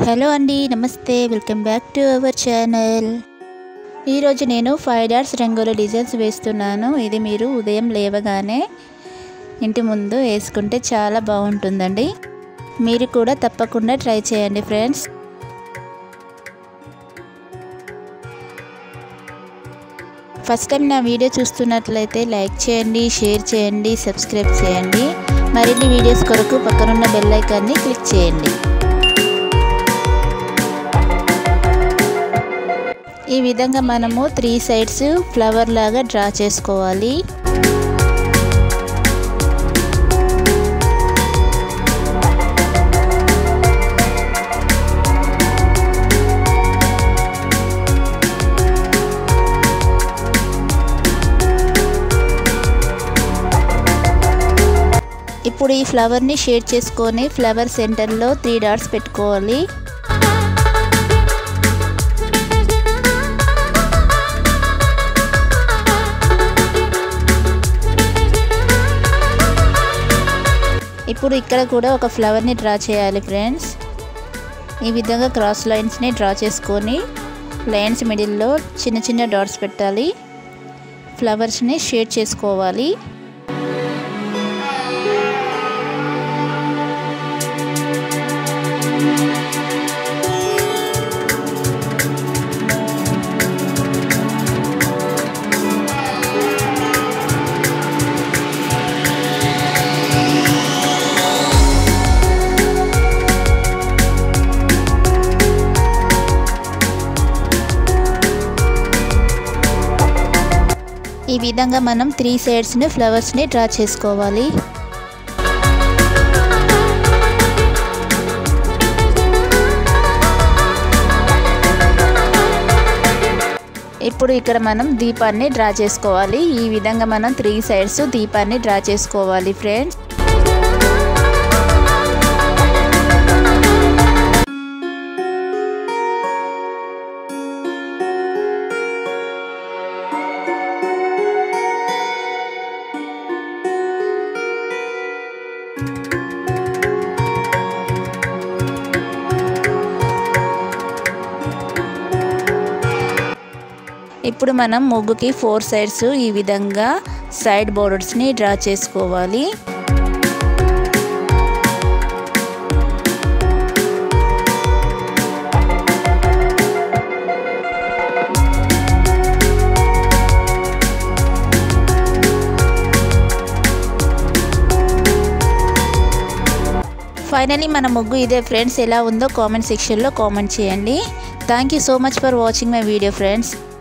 hello అండి నమస్తే welcome back to our channel ఈరోజు నేను ఫైవ్ డాట్స్ రంగుల డిజైన్స్ వేస్తున్నాను ఇది మీరు ఉదయం లేవగానే ఇంటి ముందు వేసుకుంటే చాలా బాగుంటుందండి మీరు కూడా తప్పకుండా ట్రై చేయండి ఫ్రెండ్స్ ఫస్ట్ టైం నా వీడియో చూస్తున్నట్లయితే లైక్ చేయండి షేర్ చేయండి సబ్స్క్రైబ్ చేయండి మరిన్ని వీడియోస్ కొరకు పక్కనున్న బెల్ ఐకాన్ని క్లిక్ చేయండి ఈ విధంగా మనము త్రీ సైడ్స్ ఫ్లవర్ లాగా డ్రా చేసుకోవాలి ఇప్పుడు ఈ ఫ్లవర్ని షేడ్ చేసుకొని ఫ్లవర్ సెంటర్లో త్రీ డాట్స్ పెట్టుకోవాలి ఇప్పుడు ఇక్కడ కూడా ఒక ఫ్లవర్ని డ్రా చేయాలి ఫ్రెండ్స్ ఈ విధంగా క్రాస్ లైన్స్ని డ్రా చేసుకొని లైన్స్ మిడిల్లో చిన్న చిన్న డాట్స్ పెట్టాలి ఫ్లవర్స్ని షేడ్ చేసుకోవాలి ఈ విధంగా మనం త్రీ సైడ్స్ని ఫ్లవర్స్ని డ్రా చేసుకోవాలి ఇప్పుడు ఇక్కడ మనం దీపాన్ని డ్రా చేసుకోవాలి ఈ విధంగా మనం త్రీ సైడ్స్ దీపాన్ని డ్రా చేసుకోవాలి ఫ్రెండ్స్ ఇప్పుడు మనం ముగ్గుకి ఫోర్ సైడ్స్ ఈ విధంగా సైడ్ బోర్డర్స్ని డ్రా చేసుకోవాలి ఫైనలీ మన ముగ్గు ఇదే ఫ్రెండ్స్ ఎలా ఉందో కామెంట్ సెక్షన్లో కామెంట్ చేయండి thank you so much for watching my video friends